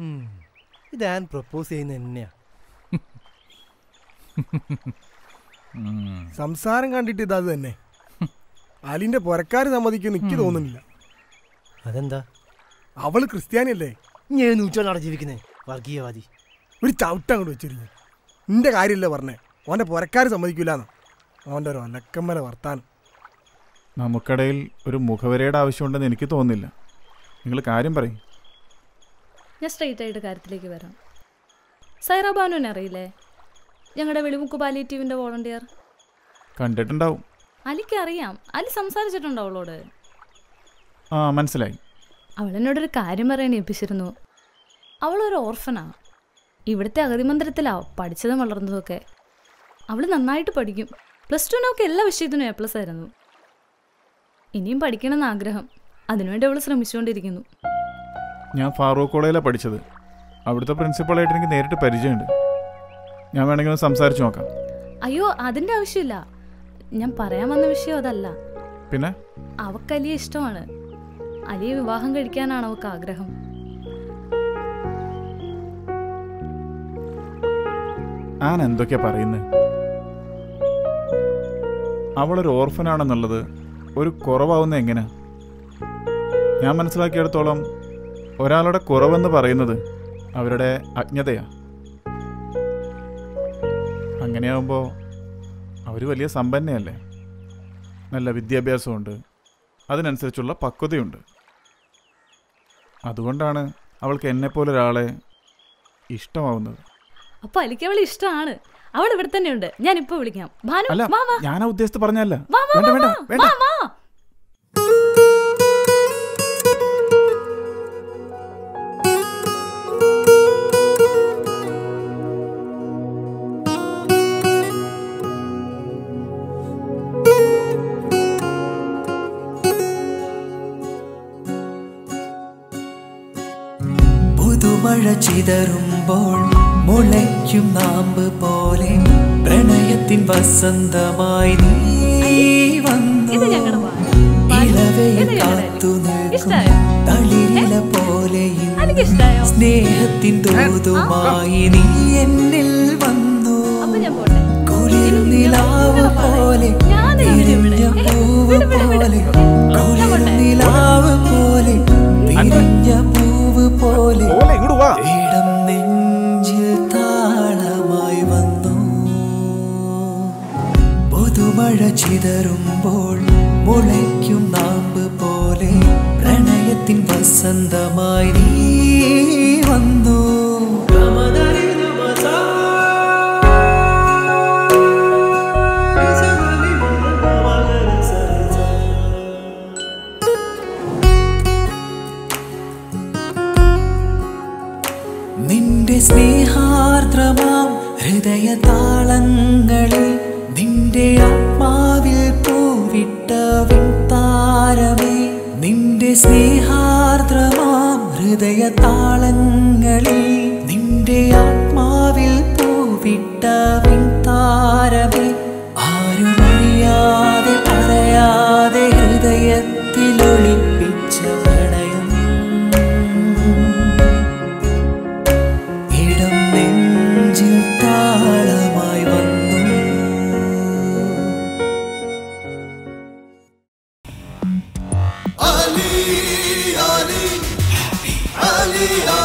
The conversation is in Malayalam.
ഇത് ഞാൻ പ്രപ്പോസ് ചെയ്യുന്ന തന്നെയാ സംസാരം കണ്ടിട്ട് ഇതാത് തന്നെ അലിന്റെ പുരക്കാര് സമ്മതിക്കും എനിക്ക് തോന്നുന്നില്ല അതെന്താ അവള് ക്രിസ്ത്യാനിയല്ലേ ഞാൻ നൂറ്റാണ്ടാണ് ജീവിക്കുന്നത് വർഗീയവാദി ഒരു ചവിട്ട അങ്ങോട്ട് വെച്ചിരുന്നു നിന്റെ കാര്യമല്ലേ പറഞ്ഞേ ഓന്റെ പുരക്കാര് സമ്മതിക്കൂലെന്ന് ഓന്റെ ഒരു ഒലക്കമ്മല വർത്താനം നമുക്കിടയിൽ ഒരു മുഖവരയുടെ ആവശ്യമുണ്ടെന്ന് എനിക്ക് തോന്നുന്നില്ല നിങ്ങൾ കാര്യം പറയും ഞാൻ സ്ട്രെയിറ്റ് ആയിട്ട് കാര്യത്തിലേക്ക് വരാം സൈറ ബാനുവിനെ അറിയില്ലേ ഞങ്ങളുടെ വെളിമുക്ക് പാലിയേറ്റീവിൻ്റെ വോളണ്ടിയർ കണ്ടിട്ടുണ്ടാവും അലിക്ക് അറിയാം അലി സംസാരിച്ചിട്ടുണ്ടോ അവളോട് ആ മനസ്സിലായി അവൾ എന്നോടൊരു കാര്യം പറയാൻ ഏൽപ്പിച്ചിരുന്നു അവളൊരു ഓർഫനാ ഇവിടുത്തെ അഗതി മന്ദിരത്തിലാ പഠിച്ചതും വളർന്നതൊക്കെ അവൾ നന്നായിട്ട് പഠിക്കും പ്ലസ് ടുവിനൊക്കെ എല്ലാ വിഷയത്തിനും എ പ്ലസ് ആയിരുന്നു ഇനിയും പഠിക്കണമെന്ന് ആഗ്രഹം അതിനുവേണ്ടി അവൾ ശ്രമിച്ചുകൊണ്ടിരിക്കുന്നു ഞാൻ ഫാറൂഖ് കോളേജിലാണ് പഠിച്ചത് അവിടുത്തെ പ്രിൻസിപ്പളായിട്ട് എനിക്ക് നേരിട്ട് പരിചയമുണ്ട് ഞാൻ വേണമെങ്കിൽ ഒന്ന് സംസാരിച്ച് നോക്കാം അയ്യോ അതിൻ്റെ ആവശ്യമില്ല ഞാൻ പറയാൻ വന്ന വിഷയം അതല്ല പിന്നെ അവക്ക് അലിയെ ഇഷ്ടമാണ് അലിയെ വിവാഹം കഴിക്കാനാണ് അവൾക്ക് ആഗ്രഹം ഞാൻ എന്തൊക്കെയാ പറയുന്നത് അവളൊരു ഓർഫനാണെന്നുള്ളത് ഒരു കുറവാവുന്ന എങ്ങനെ ഞാൻ മനസ്സിലാക്കിയിടത്തോളം ഒരാളുടെ കുറവെന്ന് പറയുന്നത് അവരുടെ അജ്ഞതയാ അങ്ങനെയാവുമ്പോൾ അവർ വലിയ സമ്പന്നയല്ലേ നല്ല വിദ്യാഭ്യാസമുണ്ട് അതിനനുസരിച്ചുള്ള പക്വതയുണ്ട് അതുകൊണ്ടാണ് അവൾക്ക് എന്നെപ്പോലെ ഒരാളെ ഇഷ്ടമാവുന്നത് അപ്പൊ അലിക്ക് അവളെ ഇഷ്ടമാണ് അവൾ ഇവിടെ തന്നെ ഉണ്ട് ഞാൻ ഇപ്പൊ വിളിക്കാം ഭാനു അല്ല വാ വാ ഞാനാ ഉദ്ദേശിച്ച് പറഞ്ഞല്ല വാ വാ വേണ്ട വാ, വേണ്ട വാ, വേണ്ട വാ വാ പുതുമഴ ചിതറുമ്പോൾ മുളയ്ക്കും നാമ്പ് പോലെ പ്രണയത്തിൻ വസന്തമായി നീ വന്നു ഇത് ഞങ്ങളുടെ ഭാനു. ഇളവയിൽ ഇത് ഞങ്ങളുടെ കാത്തു അലി. നിൽക്കും ഇഷ്ടായോ? തളിരില പോലെ ഇന്ന് അലിക്ക് ഇഷ്ടായോ സ്നേഹത്തിൻ തോതുമായി നീ എന്നിൽ വന്നു അപ്പൊ ഞാൻ പോട്ടെ കുളിർ നിലാവ് പോലെ ഞാനിതാ വരും ഇവിടെ. വിരിഞ്ഞ ഏയ്, പൂവ് വിട്, വിട്, വിട്. പോലെ ഞാൻ കുളിർ പോട്ടെ. നിലാവ് പോലെ വിരിഞ്ഞ പൂവ് പോലെ ഓലെ ഇങ്ങോട്ട് വാ ഇടം നെഞ്ചിൽ താളമായി വന്നു പുതുമഴ ചിതറുമ്പോൾ മുളയ്ക്കും നാമ്പ് പോലെ പ്രണയത്തിൻ വസന്തമായി നീ വന്നു നിന്റെ സ്നേഹാർദ്രമാം ഹൃദയ താളങ്ങളിൽ നിന്റെ ആത്മാവിൽ പൂവിട്ട വിൺതാരമേ നിന്റെ സ്നേഹാർദ്രമാം ഹൃദയ താളങ്ങളിൽ നിന്റെ ആത്മാവിൽ പൂവിട്ട വിൺതാരമേ ആരുമറിയാതെ പറയാതെ ഹൃദയത്തിൽ ഒളിപ്പിച്ച പ്രണയം ഇടം നെഞ്ചിൽ താളമായി വന്നു Ali, Ali, Ali,